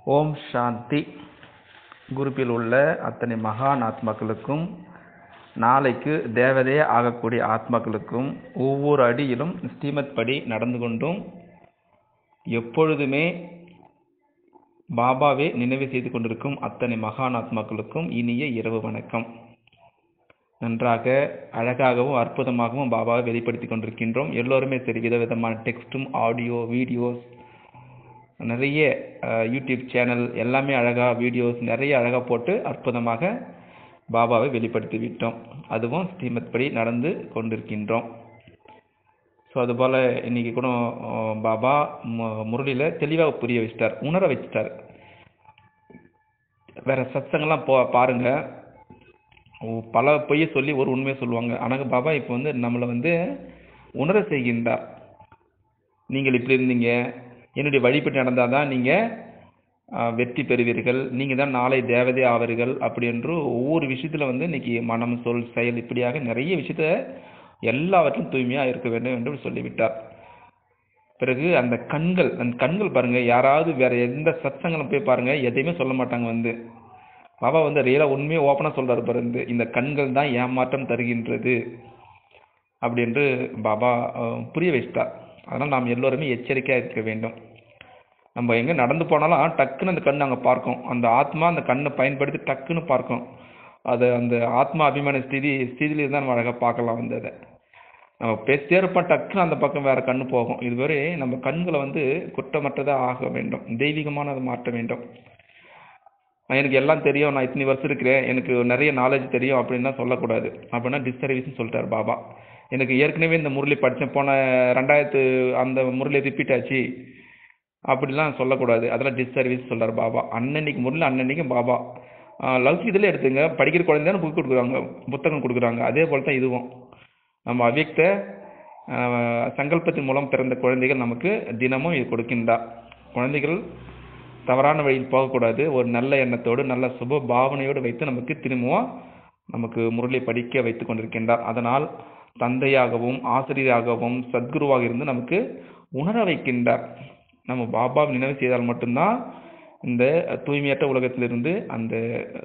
ஓம் சாந்தி குரூப்பில் உள்ள அத்தனை மகான் ஆத்மாக்களுக்கும் நாளைக்கு தேவதையே ஆகக்கூடிய ஆத்மாக்களுக்கும் ஒவ்வொரு அடியிலும் ஸ்ரீமத் படி நடந்து கொண்டும் எப்பொழுதுமே பாபாவே நினைவு செய்து கொண்டிருக்கும் அத்தனை மகான் ஆத்மாக்களுக்கும் இனிய இரவு வணக்கம் நன்றாக அழகாகவும் அற்புதமாகவும் பாபாவை வெளிப்படுத்தி கொண்டிருக்கின்றோம் எல்லோருமே சரி விதவிதமான டெக்ஸ்ட்டும் ஆடியோ வீடியோஸ் நிறைய அஹ், யூடியூப் சேனல் எல்லாமே அழகாக வீடியோஸ் நிறைய அழகாக போட்டு அற்புதமாக பாபாவை வெளிப்படுத்தி விட்டோம் அதுவும் ஸ்ரீமத் படி நடந்து கொண்டிருக்கின்றோம் ஸோ அதுபோல் இன்னைக்கு கூட அஹ், பாபா மு- முரளியில் தெளிவாக புரிய வச்சிட்டார் உணர வச்சிட்டார் வேற சத்சங்கெல்லாம் போ பாருங்க ஓ- பல பொய்யை சொல்லி ஒரு உண்மையை சொல்லுவாங்க ஆனால் பாபா இப்போ வந்து நம்மளை வந்து உணர செய்கின்றார் நீங்கள் இப்படி இருந்தீங்க என்னுடைய வழிபட்டு நடந்தால் தான் நீங்கள் வெற்றி பெறுவீர்கள் நீங்கள் தான் நாளை தேவதை ஆவீர்கள் அப்படி என்று ஒவ்வொரு விஷயத்தில் வந்து இன்னைக்கு மனம் சொல் செயல் இப்படியாக நிறைய விஷயத்த எல்லாவற்றும் தூய்மையாக இருக்க வேண்டும் என்று சொல்லிவிட்டார் பிறகு அந்த கண்கள் அந்த கண்கள் பாருங்க யாராவது வேற எந்த சத்சங்களும் போய் பாருங்க எதையுமே சொல்ல மாட்டாங்க வந்து பாபா வந்து ரியலாக உண்மையை ஓப்பனாக சொல்றாரு பாருங்க இந்த கண்கள் தான் ஏமாற்றம் தருகின்றது அப்படி என்று பாபா அஹ், புரிய வச்சிட்டார் அதனால் நாம் எல்லோருமே எச்சரிக்கையாக இருக்க வேண்டும் நம்ம எங்கே நடந்து போனாலும் டக்குன்னு அந்த கண் அங்கே பார்க்கும் அந்த ஆத்மா அந்த கண்ணை பயன்படுத்தி டக்குன்னு பார்க்கும் அது அந்த ஆத்மா அபிமான ஸ்திதி ஸ்திதியில தான் நம்ம அழகாக பார்க்கலாம் வந்து அதை நம்ம பேசிட்டே இருப்போம் டக்குன்னு அந்த பக்கம் வேற கண்ணு போகும் இதுவரை நம்ம கண்களை வந்து குற்றமற்றதாக ஆக வேண்டும் தெய்வீகமானதை மாற்ற வேண்டும் நான் எனக்கு எல்லாம் தெரியும் நான் இத்தனை வருஷம் இருக்கிறேன் எனக்கு நிறைய நாலேஜ் தெரியும் அப்படின்லாம் சொல்லக்கூடாது அப்படின்னா டிஸ்சர்வீஸ்னு சொல்லிட்டாரு பாபா எனக்கு ஏற்கனவே இந்த முரளி படித்தேன் போன ரெண்டாயிரத்து அந்த முரளி ரிப்பீட் ஆச்சு அப்படிலாம் சொல்லக்கூடாது அதெல்லாம் டிஸ்சர்வீஸ் சொல்றாரு பாபா அன்னன்னைக்கு முரளி அன்னன்னைக்கு பாபா லவ் இதில் எடுத்துங்க படிக்கிற குழந்தையான புக் கொடுக்குறாங்க புத்தகம் கொடுக்குறாங்க அதே போல் தான் இதுவும் நம்ம அவ்யக்த ஆஹ், சங்கல்பத்தின் மூலம் பிறந்த குழந்தைகள் நமக்கு தினமும் இது கொடுக்கின்றார் குழந்தைகள் தவறான வழியில் போகக்கூடாது ஒரு நல்ல எண்ணத்தோடு நல்ல சுப பாவனையோடு வைத்து நமக்கு திரும்பவும் நமக்கு முரளி படிக்க வைத்து கொண்டிருக்கின்றார் அதனால் தந்தையாகவும் ஆசிரியராகவும் சத்குருவாக இருந்து நமக்கு உணர வைக்கின்றார் நம்ம பாபா நினைவு செய்தால் மட்டும்தான் இந்த தூய்மையற்ற உலகத்திலிருந்து அந்த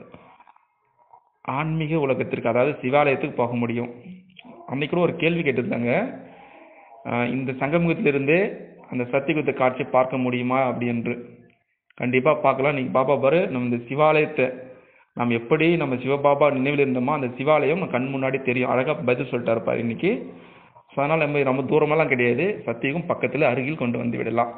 ஆன்மீக உலகத்திற்கு அதாவது சிவாலயத்துக்கு போக முடியும் அன்னைக்கு கூட ஒரு கேள்வி கேட்டிருந்தாங்க ஆஹ் இந்த சங்கமுகத்திலிருந்தே அந்த சத்தியகுத்த காட்சி பார்க்க முடியுமா அப்படி என்று கண்டிப்பா பார்க்கலாம் நீங்க பாபா பாரு நம்ம இந்த சிவாலயத்தை நாம் எப்படி நம்ம சிவபாபா நினைவில் இருந்தோமோ அந்த சிவாலயம் நம்ம கண் முன்னாடி தெரியும் அழகா பதில் சொல்லிட்டாரு பாரு இன்னைக்கு ஸோ அதனால நம்ம ரொம்ப தூரமெல்லாம் கிடையாது சத்தியகம் பக்கத்தில் அருகில் கொண்டு வந்து விடலாம்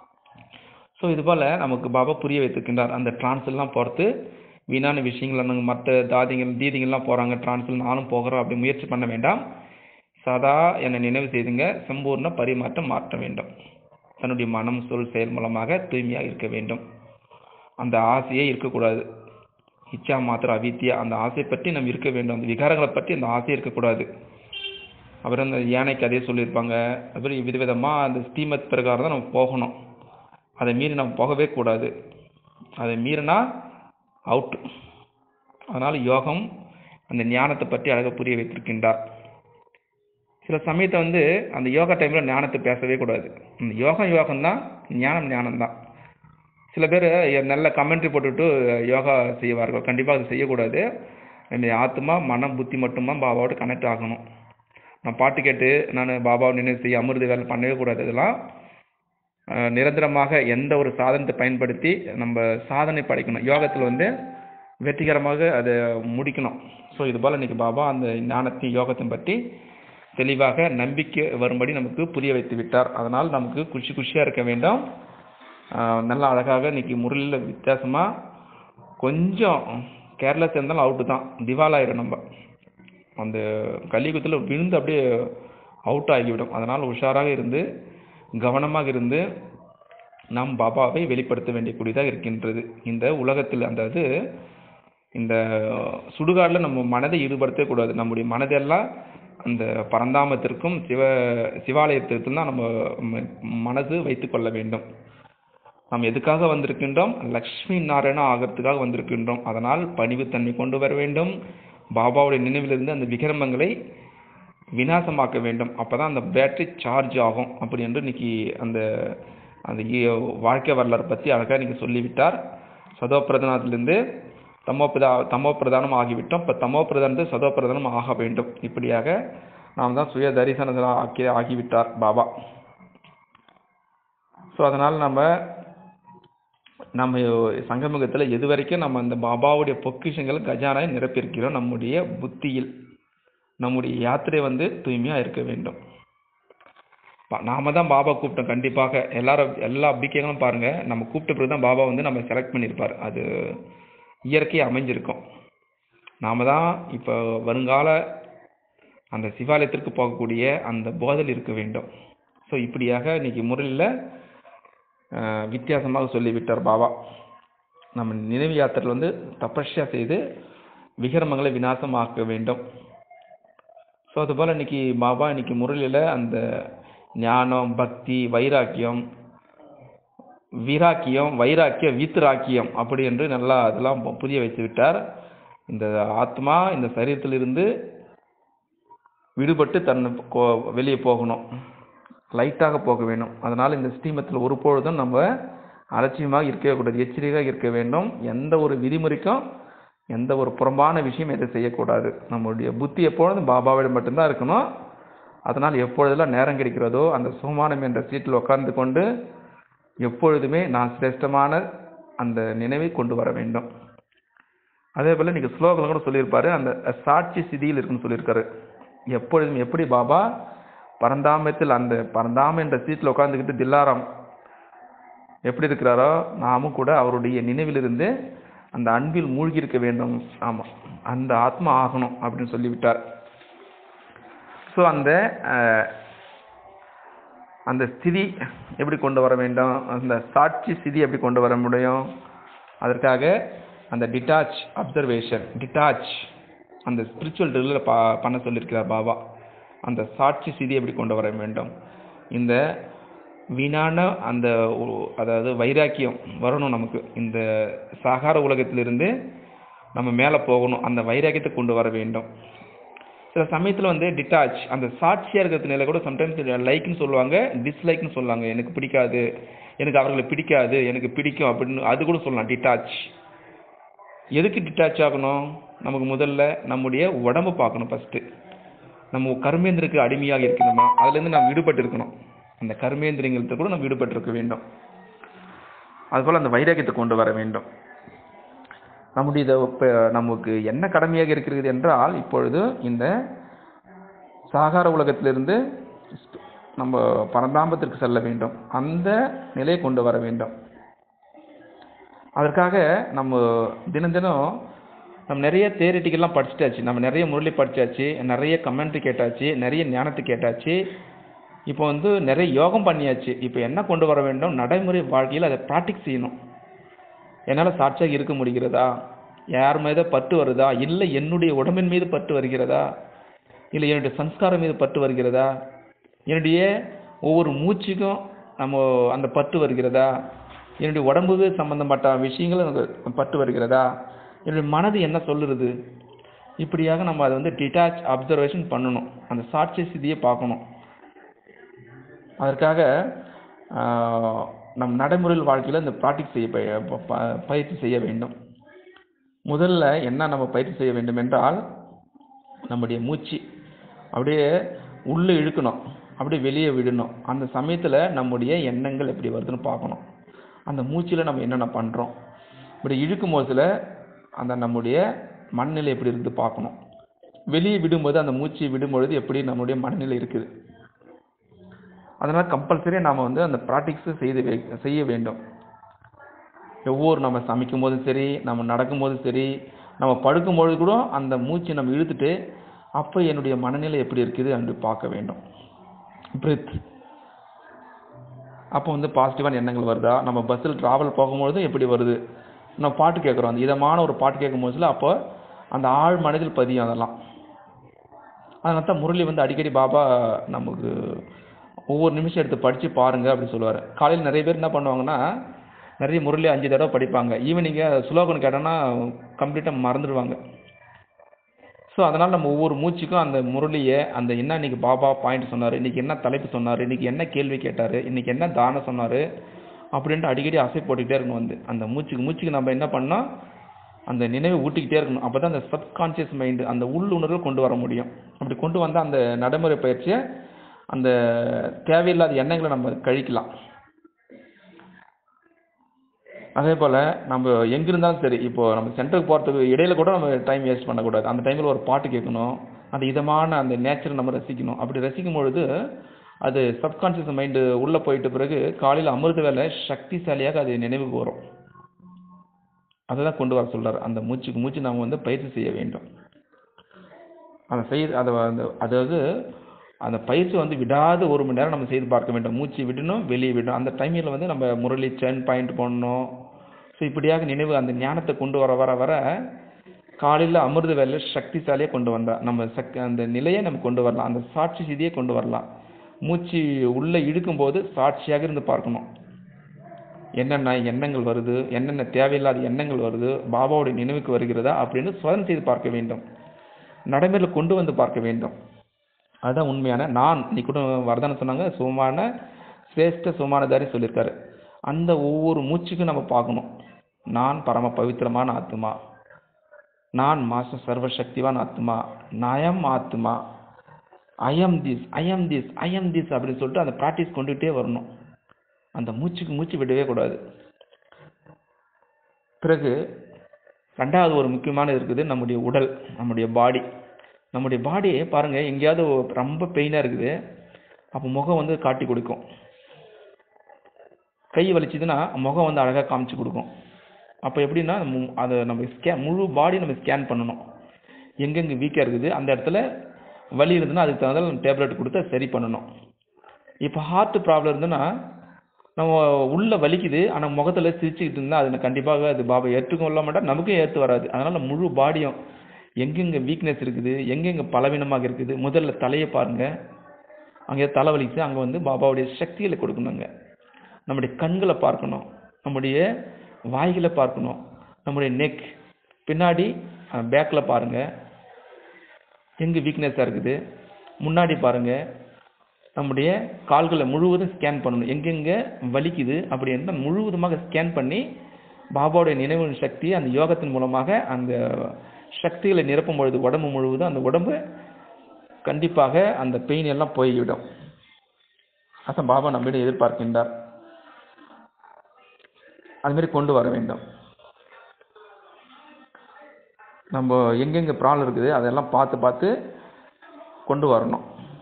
ஸோ இது போல் நமக்கு பாபா புரிய வைத்திருக்கின்றார் அந்த டிரான்ஸ்லாம் பொறுத்து வீணான விஷயங்கள் நாங்கள் மற்ற தாதிகள் தீதிகள்லாம் போகிறாங்க டிரான்ஸ்ல நானும் போகிறோம் அப்படி முயற்சி பண்ண வேண்டாம் சதா என்னை நினைவு செய்துங்க சம்பூர்ண பரிமாற்றம் மாற்ற வேண்டும் தன்னுடைய மனம் சொல் செயல் மூலமாக தூய்மையாக இருக்க வேண்டும் அந்த ஆசையே இருக்கக்கூடாது இச்சா மாத்திர அவித்தியா அந்த ஆசை பற்றி நம்ம இருக்க வேண்டும் அந்த விகாரங்களை பற்றி அந்த ஆசை இருக்கக்கூடாது அப்புறம் அந்த யானைக்கு அதே சொல்லியிருப்பாங்க அப்புறம் விதவிதமாக அந்த ஸ்ரீமத் பிரகாரம் தான் நம்ம போகணும் அதை மீறி நம்ம போகவே கூடாது அதை மீறினா அவுட் அதனால் யோகம் அந்த ஞானத்தை பற்றி அழகாக புரிய வைத்திருக்கின்றார் சில சமயத்தை வந்து அந்த யோகா டைமில் ஞானத்தை பேசவே கூடாது அந்த யோகம் யோகம் தான் ஞானம் ஞானம் தான் சில பேர் நல்ல கமெண்ட்ரி போட்டுட்டு யோகா செய்வார்கள் கண்டிப்பாக அது செய்யக்கூடாது என்னுடைய ஆத்மா மனம் புத்தி மட்டுமா பாபாவோட கனெக்ட் ஆகணும் நான் பாட்டு கேட்டு நான் பாபாவை நினைவு செய்ய அமிர்த வேலை பண்ணவே கூடாது இதெல்லாம் அஹ், நிரந்தரமாக எந்த ஒரு சாதனத்தை பயன்படுத்தி நம்ம சாதனை படைக்கணும் யோகத்தில் வந்து வெற்றிகரமாக அதை முடிக்கணும் ஸோ இது போல் இன்னைக்கு பாபா அந்த ஞானத்தையும் யோகத்தையும் பற்றி தெளிவாக நம்பிக்கை வரும்படி நமக்கு புரிய வைத்து விட்டார் அதனால் நமக்கு குஷி குஷியாக இருக்க வேண்டும் ஆஹ் நல்லா அழகாக இன்னைக்கு முரளியில் வித்தியாசமாக கொஞ்சம் கேர்லெஸ் இருந்தாலும் அவுட்டு தான் திவால் ஆயிடும் நம்ம அந்த கலியுகத்தில் விழுந்து அப்படியே அவுட் ஆகிவிடும் அதனால் உஷாராக இருந்து கவனமாக இருந்து நாம் பாபாவை வெளிப்படுத்த வேண்டியக்கூடியதாக இருக்கின்றது இந்த உலகத்தில் அந்த இது இந்த சுடுகாட்டில் நம்ம மனதை ஈடுபடுத்தவே கூடாது நம்முடைய மனதெல்லாம் அந்த பரந்தாமத்திற்கும் சிவ சிவாலயத்திற்கும் தான் நம்ம ம- மனது வைத்துக் கொள்ள வேண்டும் நாம் எதுக்காக வந்திருக்கின்றோம் லக்ஷ்மி நாராயணா ஆகிறதுக்காக வந்திருக்கின்றோம் அதனால் பணிவுத்தன்மை கொண்டு வர வேண்டும் பாபாவுடைய நினைவிலிருந்து அந்த விக்கிரமங்களை விநாசமாக்க வேண்டும் அப்பதான் அந்த பேட்டரி சார்ஜ் ஆகும் அப்படி என்று இன்னைக்கு அந்த அந்த இ- வாழ்க்கை வரலாறு பற்றி அழகாக இன்னைக்கு சொல்லிவிட்டார் சதோ பிரதானத்திலிருந்து தமோ பிரதா தமோ பிரதானம் ஆகிவிட்டோம் இப்போ தமோ பிரதானத்து சதோ பிரதானம் ஆக வேண்டும் இப்படியாக நாம் தான் சுய தரிசனத்தில் ஆக்கி ஆகிவிட்டார் பாபா ஸோ அதனால் நம்ம நம்ம சங்கமுகத்தில் எது வரைக்கும் நம்ம அந்த பாபாவுடைய பொக்கிஷங்கள் கஜானாவை நிரப்பியிருக்கிறோம் நம்முடைய புத்தியில் நம்முடைய யாத்திரை வந்து தூய்மையாக இருக்க வேண்டும் பா- நாம தான் பாபா கூப்பிட்டோம் கண்டிப்பாக எல்லாரும் எல்லா அப்ளிகேஷனும் பாருங்க நம்ம கூப்பிட்ட பிறகு தான் பாபா வந்து நம்ம செலக்ட் பண்ணியிருப்பார் அது இயற்கையாக அமைஞ்சிருக்கும் நாம தான் இப்போ வருங்கால அந்த சிவாலயத்திற்கு போகக்கூடிய அந்த போதல் இருக்க வேண்டும் ஸோ இப்படியாக இன்னைக்கு முறையில் வித்தியாசமாக சொல்லிவிட்டார் பாபா நம்ம நினைவு யாத்திரையில் வந்து தபஸ்யா செய்து விகரமங்களை விநாசமாக்க வேண்டும் ஸோ அதுபோல் இன்னைக்கு பாபா இன்னைக்கு முரளியில் அந்த ஞானம் பக்தி வைராக்கியம் விராக்கியம் வைராக்கியம் வீத்திராக்கியம் அப்படி என்று நல்லா அதெல்லாம் பு- புரிய வைத்து விட்டார் இந்த ஆத்மா இந்த சரீரத்திலிருந்து விடுபட்டு தன் கோ- வெளியே போகணும் லைட்டாக போக வேண்டும் அதனால் இந்த ஸ்ரீமத்தில் ஒரு பொழுதும் நம்ம அலட்சியமாக இருக்கவே கூடாது எச்சரிக்கையாக இருக்க வேண்டும் எந்த ஒரு விதிமுறைக்கும் எந்த ஒரு புறம்பான விஷயம் எதுவும் செய்யக்கூடாது நம்மளுடைய புத்தி எப்பொழுதும் பாபாவிடம் மட்டும்தான் இருக்கணும் அதனால் எப்பொழுதெல்லாம் நேரம் கிடைக்கிறதோ அந்த சுகமானம் என்ற சீட்டில் உட்கார்ந்து கொண்டு எப்பொழுதுமே நான் சிரேஷ்டமான அந்த நினைவை கொண்டு வர வேண்டும் அதே போல் இன்னைக்கு ஸ்லோகத்தில் கூட சொல்லியிருப்பாரு அந்த சாட்சி சிதியில் இருக்குன்னு சொல்லியிருக்காரு எப்பொழுதும் எப்படி பாபா பரந்தாமத்தில் அந்த பரந்தாம என்ற சீட்டில் உட்காந்துக்கிட்டு தில்லாராம் எப்படி இருக்கிறாரோ நாமும் கூட அவருடைய நினைவிலிருந்து அந்த அன்பில் மூழ்கி இருக்க வேண்டும் ஆமாம் அந்த ஆத்மா ஆகணும் அப்படின்னு சொல்லிவிட்டார் ஸோ அந்த அஹ், அந்த ஸ்திதி எப்படி கொண்டு வர வேண்டும் அந்த சாட்சி ஸ்திதி எப்படி கொண்டு வர முடியும் அதற்காக அந்த டிட்டாச் அப்சர்வேஷன் டிட்டாச் அந்த ஸ்பிரிச்சுவல் ட்ரில்லில் பா பண்ண சொல்லியிருக்கிறார் பாபா அந்த சாட்சி ஸ்திதி எப்படி கொண்டு வர வேண்டும் இந்த வீணான அந்த ஒ- அதாவது வைராக்கியம் வரணும் நமக்கு இந்த சாகார உலகத்திலிருந்து நம்ம மேலே போகணும் அந்த வைராக்கியத்தை கொண்டு வர வேண்டும் சில சமயத்தில் வந்து டிட்டாச் அந்த சாட்சியாக இருக்கிறது நிலை கூட சம்டைம்ஸ் லைக்னு சொல்லுவாங்க டிஸ்லைக்னு சொல்லுவாங்க எனக்கு பிடிக்காது எனக்கு அவர்களை பிடிக்காது எனக்கு பிடிக்கும் அப்படின்னு அது கூட சொல்லலாம் டிட்டாச் எதுக்கு டிட்டாச் ஆகணும் நமக்கு முதல்ல நம்முடைய உடம்பு பார்க்கணும் ஃபஸ்ட்டு நம்ம கர்மேந்திரக்கு அடிமையாக இருக்கணுமா அதுலேருந்து நாம் விடுபட்டு இருக்கணும் அந்த கர்மேந்திரியங்களுக்கு கூட நம்ம விடுபட்டு இருக்க வேண்டும் அதுபோல் அந்த வைராக்கியத்தை கொண்டு வர வேண்டும் நம்முடைய இத இப்ப நமக்கு என்ன கடமையாக இருக்கிறது என்றால் இப்பொழுது இந்த சாகார உலகத்திலிருந்து நம்ம பரந்தாம்பத்திற்கு செல்ல வேண்டும் அந்த நிலையை கொண்டு வர வேண்டும் அதற்காக நம்ம தினம் தினம் நம்ம நிறைய தேரிட்டிக்கெல்லாம் படிச்சிட்டாச்சு நம்ம நிறைய முரளி படிச்சாச்சு நிறைய கமெண்ட்ரி கேட்டாச்சு நிறைய ஞானத்தை கேட்டாச்சு இப்போ வந்து நிறைய யோகம் பண்ணியாச்சு இப்போ என்ன கொண்டு வர வேண்டும் நடைமுறை வாழ்க்கையில் அதை ப்ராக்டிஸ் செய்யணும் என்னால் சாட்சியாக இருக்க முடிகிறதா யார் மீது பற்று வருதா இல்லை என்னுடைய உடம்பின் மீது பற்று வருகிறதா இல்லை என்னுடைய சம்ஸ்காரம் மீது பற்று வருகிறதா என்னுடைய ஒவ்வொரு மூச்சுக்கும் நம்ம அந்த பற்று வருகிறதா என்னுடைய உடம்புக்கு சம்பந்தப்பட்ட விஷயங்கள் எனக்கு பற்று வருகிறதா என்னுடைய மனது என்ன சொல்லுறது இப்படியாக நம்ம அதை வந்து டிட்டாச் அப்சர்வேஷன் பண்ணணும் அந்த சாட்சி சிதியை பார்க்கணும் அதற்காக ஆஹ், நம் நடைமுறையில் வாழ்க்கையில் இந்த ப்ராக்டிஸ் செய்ய பய- ப- ப- பயிற்சி செய்ய வேண்டும் முதல்ல என்ன நம்ம பயிற்சி செய்ய வேண்டும் என்றால் நம்முடைய மூச்சு அப்படியே உள்ளே இழுக்கணும் அப்படியே வெளியே விடணும் அந்த சமயத்தில் நம்முடைய எண்ணங்கள் எப்படி வருதுன்னு பார்க்கணும் அந்த மூச்சில் நம்ம என்னென்ன பண்ணுறோம் இப்படி இழுக்கும் போதுல அந்த நம்முடைய மனநிலை எப்படி இருக்குது பார்க்கணும் வெளியே விடும்போது அந்த மூச்சு விடும்பொழுது எப்படி நம்முடைய மனநிலை இருக்குது அதனால் கம்பல்சரியாக நாம் வந்து அந்த ப்ராக்டிக்ஸை செய்து வை- செய்ய வேண்டும் ஒவ்வொரு நம்ம சமைக்கும் போதும் சரி நம்ம நடக்கும்போதும் சரி நம்ம படுக்கும்பொழுது கூட அந்த மூச்சை நம்ம இழுத்துட்டு அப்போ என்னுடைய மனநிலை எப்படி இருக்குது என்று பார்க்க வேண்டும் பிரித் அப்போ வந்து பாசிட்டிவான எண்ணங்கள் வருதா நம்ம பஸ்ஸில் ட்ராவல் போகும்பொழுது எப்படி வருது நம்ம பாட்டு கேட்குறோம் அந்த இதமான ஒரு பாட்டு கேட்கும் போதுல அப்போ அந்த ஆழ் மனதில் பதியும் அதெல்லாம் அதனால தான் முரளி வந்து அடிக்கடி பாபா நமக்கு ஒவ்வொரு நிமிஷம் எடுத்து படித்து பாருங்க அப்படி சொல்லுவார் காலையில் நிறைய பேர் என்ன பண்ணுவாங்கன்னா நிறைய முரளி அஞ்சு தடவை படிப்பாங்க ஈவினிங்க சுலோகன் கேட்டோன்னா கம்ப்ளீட்டாக மறந்துடுவாங்க ஸோ அதனால் நம்ம ஒவ்வொரு மூச்சுக்கும் அந்த முரளியை அந்த என்ன இன்னைக்கு பாபா பாயிண்ட் சொன்னார் இன்னைக்கு என்ன தலைப்பு சொன்னார் இன்னைக்கு என்ன கேள்வி கேட்டார் இன்னைக்கு என்ன தானம் சொன்னார் அப்படின்ட்டு அடிக்கடி அசை போட்டுக்கிட்டே இருக்கணும் வந்து அந்த மூச்சுக்கு மூச்சுக்கு நம்ம என்ன பண்ணால் அந்த நினைவை ஊட்டிக்கிட்டே இருக்கணும் அப்போ தான் அந்த சப்கான்ஷியஸ் மைண்டு அந்த உள்ளுணர்வை கொண்டு வர முடியும் அப்படி கொண்டு வந்தால் அந்த நடைமுறை பயிற்சியை அந்த தேவையில்லாத எண்ணங்களை நம்ம கழிக்கலாம் அதே போல் நம்ம எங்கே இருந்தாலும் சரி இப்போ நம்ம சென்டருக்கு போகிறதுக்கு இடையில கூட நம்ம டைம் வேஸ்ட் பண்ணக்கூடாது அந்த டைமில் ஒரு பாட்டு கேட்கணும் அந்த இதமான அந்த நேச்சரை நம்ம ரசிக்கணும் அப்படி ரசிக்கும் பொழுது அது சப்கான்ஷியஸ் மைண்டு உள்ளே போயிட்ட பிறகு காலையில் அமிர்த வேலை சக்திசாலியாக அது நினைவுக்கு வரும் அதை தான் கொண்டு வர சொல்கிறார் அந்த மூச்சுக்கு மூச்சு நாம் வந்து பயிற்சி செய்ய வேண்டும் அதை செய் அதை வந்து அதாவது அந்த பயிற்சி வந்து விடாது ஒரு மணி நேரம் நம்ம செய்து பார்க்க வேண்டும் மூச்சு விடணும் வெளியே விடணும் அந்த டைமில் வந்து நம்ம முரளி சென் பாயிண்ட் போடணும் ஸோ இப்படியாக நினைவு அந்த ஞானத்தை கொண்டு வர வர வர காலையில் அமிர்த வேலையில் சக்திசாலியாக கொண்டு வந்தா நம்ம சக் அந்த நிலையை நம்ம கொண்டு வரலாம் அந்த சாட்சி சிதியை கொண்டு வரலாம் மூச்சு உள்ளே இழுக்கும்போது சாட்சியாக இருந்து பார்க்கணும் என்னென்ன எண்ணங்கள் வருது என்னென்ன தேவையில்லாத எண்ணங்கள் வருது பாபாவுடைய நினைவுக்கு வருகிறதா அப்படின்னு சோதனை செய்து பார்க்க வேண்டும் நடைமுறையில் கொண்டு வந்து பார்க்க வேண்டும் அதுதான் உண்மையான நான் நீ கூட வரதான சொன்னாங்க சுகமான சிரேஷ்ட சுகமானதாரி சொல்லியிருக்காரு அந்த ஒவ்வொரு மூச்சுக்கும் நம்ம பார்க்கணும் நான் பரம பவித்திரமான ஆத்மா நான் மாச சர்வசக்திவான் ஆத்மா நயம் ஆத்மா I am this I am this I am this அப்படின்னு சொல்லிட்டு அந்த ப்ராக்டிஸ் கொண்டுகிட்டே வரணும் அந்த மூச்சுக்கு மூச்சு விடவே கூடாது பிறகு ரெண்டாவது ஒரு முக்கியமான இருக்குது நம்முடைய உடல் நம்முடைய பாடி நம்முடைய பாடியை பாருங்க எங்கேயாவது ரொம்ப பெயினாக இருக்குது அப்போ முகம் வந்து காட்டி கொடுக்கும் கை வலிச்சுதுன்னா முகம் வந்து அழகாக காமிச்சு கொடுக்கும் அப்போ எப்படின்னா மு- அதை நம்ம ஸ்கே முழு பாடி நம்ம ஸ்கேன் பண்ணணும் எங்கெங்கே வீக்காக இருக்குது அந்த இடத்துல வலி இருந்ததுன்னா அதுக்கு தகுந்த டேப்லெட் கொடுத்து அதை சரி பண்ணணும் இப்போ ஹார்ட் ப்ராப்ளம் இருந்ததுன்னா நம்ம உள்ள வலிக்குது ஆனால் முகத்தில் சிரிச்சுக்கிட்டு இருந்தால் அது கண்டிப்பாக அது பாபா ஏற்றுக்கும் கொள்ள மாட்டா நமக்கும் ஏற்று வராது அதனால் முழு பாடியும் எங்கெங்கே வீக்னஸ் இருக்குது எங்கெங்கே பலவீனமாக இருக்குது முதல்ல தலையை பாருங்கள் அங்கே தலை வலிக்குது அங்கே வந்து பாபாவுடைய சக்திகளை கொடுக்கணுங்க நம்முடைய கண்களை பார்க்கணும் நம்முடைய வாய்களை பார்க்கணும் நம்முடைய நெக் பின்னாடி பேக்கில் பாருங்கள் எங்கே வீக்னஸாக இருக்குது முன்னாடி பாருங்கள் நம்முடைய கால்களை முழுவதும் ஸ்கேன் பண்ணணும் எங்கெங்கே வலிக்குது அப்படி இருந்தால் முழுவதுமாக ஸ்கேன் பண்ணி பாபாவுடைய நினைவு சக்தி அந்த யோகத்தின் மூலமாக அந்த சக்திகளை நிரப்பும் பொழுது உடம்பு முழுவதும் அந்த உடம்பு கண்டிப்பாக அந்த பெயின் எல்லாம் போய்விடும் அதான் பாபா நம்மிடம் எதிர்பார்க்கின்றார் அதுமாரி கொண்டு வர வேண்டும் நம்ம எங்கெங்கே ப்ராப்ளம் இருக்குது அதெல்லாம் பார்த்து பார்த்து கொண்டு வரணும்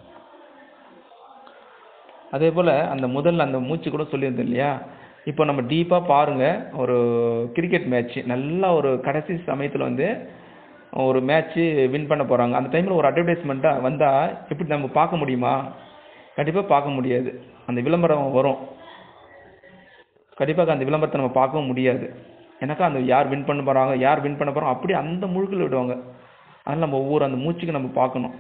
அதே போல் அந்த முதல்ல அந்த மூச்சு கூட சொல்லியிருந்தேன் இல்லையா இப்போ நம்ம டீப்பாக பாருங்கள் ஒரு கிரிக்கெட் மேட்ச் நல்லா ஒரு கடைசி சமயத்தில் வந்து ஒரு மேட்ச்சு வின் பண்ண போகிறாங்க அந்த டைமில் ஒரு அட்வர்டைஸ்மெண்ட்டாக வந்தால் எப்படி நம்ம பார்க்க முடியுமா கண்டிப்பாக பார்க்க முடியாது அந்த விளம்பரம் வரும் கண்டிப்பாக அந்த விளம்பரத்தை நம்ம பார்க்கவும் முடியாது எனக்கா அந்த யார் வின் பண்ண போகிறாங்க யார் வின் பண்ண போகிறாங்க அப்படி அந்த முழுக்கில் விடுவாங்க அதனால் நம்ம ஒவ்வொரு அந்த மூச்சுக்கு நம்ம பார்க்கணும்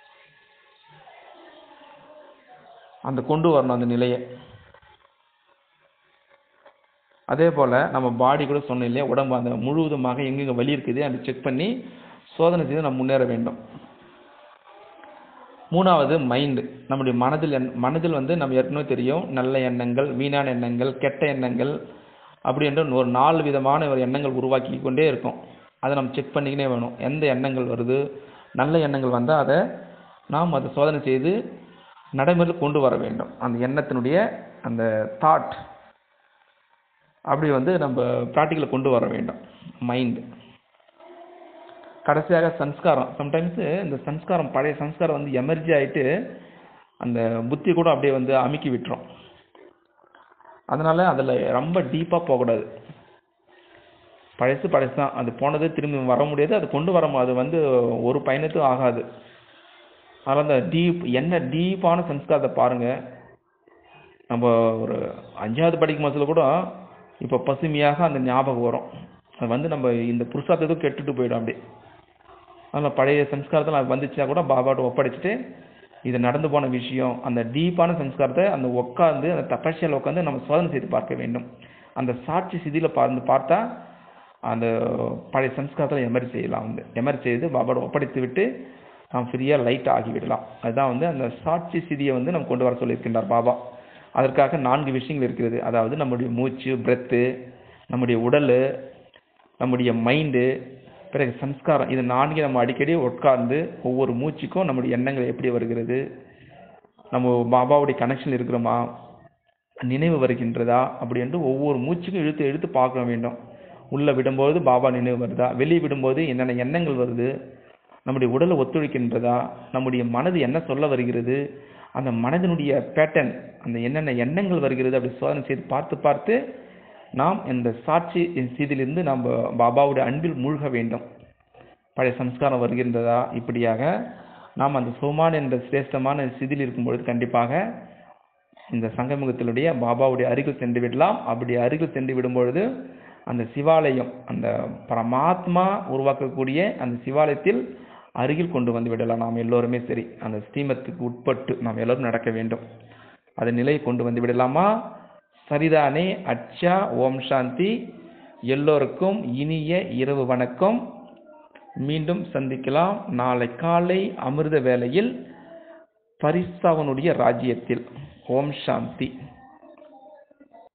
அந்த கொண்டு வரணும் அந்த நிலையை அதே போல் நம்ம பாடி கூட சொன்னோம் இல்லையா உடம்பு அந்த முழுவதுமாக எங்கெங்கே வலி இருக்குது அதை செக் பண்ணி சோதனை செய்து நம்ம முன்னேற வேண்டும் மூணாவது மைண்டு நம்முடைய மனதில் எண் மனதில் வந்து நம்ம ஏற்கனவே தெரியும் நல்ல எண்ணங்கள் வீணான எண்ணங்கள் கெட்ட எண்ணங்கள் அப்படி என்று ஒரு நாலு விதமான ஒரு எண்ணங்கள் உருவாக்கி கொண்டே இருக்கும் அதை நம்ம செக் பண்ணிக்கினே வேணும் எந்த எண்ணங்கள் வருது நல்ல எண்ணங்கள் வந்தால் அதை நாம் அதை சோதனை செய்து நடைமுறையில் கொண்டு வர வேண்டும் அந்த எண்ணத்தினுடைய அந்த தாட் அப்படி வந்து நம்ம ப்ராக்டிக்கலை கொண்டு வர வேண்டும் மைண்டு கடைசியாக சன்ஸ்காரம் சம்டைம்ஸ் இந்த சன்ஸ்காரம் பழைய சன்ஸ்காரம் வந்து எமர்ஜி ஆயிட்டு அந்த புத்தி கூட அப்படியே வந்து அமுக்கி விட்டுரும் அதனால அதில் ரொம்ப டீப்பாக போகக்கூடாது பழசு பழசு தான் அது போனது திரும்பி வர முடியாது அது கொண்டு வர அது வந்து ஒரு பயணத்துக்கும் ஆகாது அதனால் அந்த டீப் என்ன டீப்பான சன்ஸ்காரத்தை பாருங்கள் நம்ம ஒரு அஞ்சாவது படிக்கும் போதில் கூட இப்போ பசுமையாக அந்த ஞாபகம் வரும் அது வந்து நம்ம இந்த புருஷார்த்தத்துக்கு கெட்டுட்டு போயிடும் அப்படி அதனால் பழைய சம்ஸ்காரத்தில் அது வந்துச்சுன்னா கூட பாபாட்ட ஒப்படைச்சிட்டு இது நடந்து போன விஷயம் அந்த டீப்பான சம்ஸ்காரத்தை அந்த உட்காந்து அந்த தப்பசியால் உட்காந்து நம்ம சோதனை செய்து பார்க்க வேண்டும் அந்த சாட்சி சிதியில் பார்த்து பார்த்தா அந்த பழைய சம்ஸ்காரத்தில் எமரி செய்யலாம் வந்து எமரி செய்து பாபாவோட ஒப்படைத்து விட்டு நாம் ஃப்ரீயாக லைட் ஆகிவிடலாம் அதுதான் வந்து அந்த சாட்சி சிதியை வந்து நம்ம கொண்டு வர சொல்லியிருக்கின்றார் பாபா அதற்காக நான்கு விஷயங்கள் இருக்கிறது அதாவது நம்முடைய மூச்சு பிரெத்து நம்முடைய உடல் நம்முடைய மைண்டு பிறகு சம்ஸ்காரம் இது நான்கு நம்ம அடிக்கடி உட்கார்ந்து ஒவ்வொரு மூச்சுக்கும் நம்முடைய எண்ணங்கள் எப்படி வருகிறது நம்ம பாபாவுடைய கனெக்ஷன் இருக்கிறோமா நினைவு வருகின்றதா அப்படி என்று ஒவ்வொரு மூச்சுக்கும் இழுத்து இழுத்து பார்க்க வேண்டும் உள்ள விடும்போது பாபா நினைவு வருதா வெளியே விடும்போது என்னென்ன எண்ணங்கள் வருது நம்முடைய உடலை ஒத்துழைக்கின்றதா நம்முடைய மனது என்ன சொல்ல வருகிறது அந்த மனதினுடைய பேட்டர்ன் அந்த என்னென்ன எண்ணங்கள் வருகிறது அப்படி சோதனை செய்து பார்த்து பார்த்து நாம் இந்த சாட்சி சீதிலிருந்து நாம் பாபாவுடைய அன்பில் மூழ்க வேண்டும் பழைய சம்ஸ்காரம் வருகின்றதா இப்படியாக நாம் அந்த சோமான என்ற சிரேஷ்டமான சிதியில் இருக்கும் பொழுது கண்டிப்பாக இந்த சங்கமுகத்தினுடைய பாபாவுடைய அருகில் சென்று விடலாம் அப்படி அருகில் சென்று விடும் பொழுது அந்த சிவாலயம் அந்த பரமாத்மா உருவாக்கக்கூடிய அந்த சிவாலயத்தில் அருகில் கொண்டு வந்து விடலாம் நாம் எல்லோருமே சரி அந்த ஸ்ரீமத்துக்கு உட்பட்டு நாம் எல்லோரும் நடக்க வேண்டும் அதன் நிலையை கொண்டு வந்து விடலாமா சரிதானே அச்சா ஓம் சாந்தி எல்லோருக்கும் இனிய இரவு வணக்கம் மீண்டும் சந்திக்கலாம் நாளை காலை அமிர்த வேளையில் பரிசாவனுடைய ராஜ்யத்தில் ஓம் சாந்தி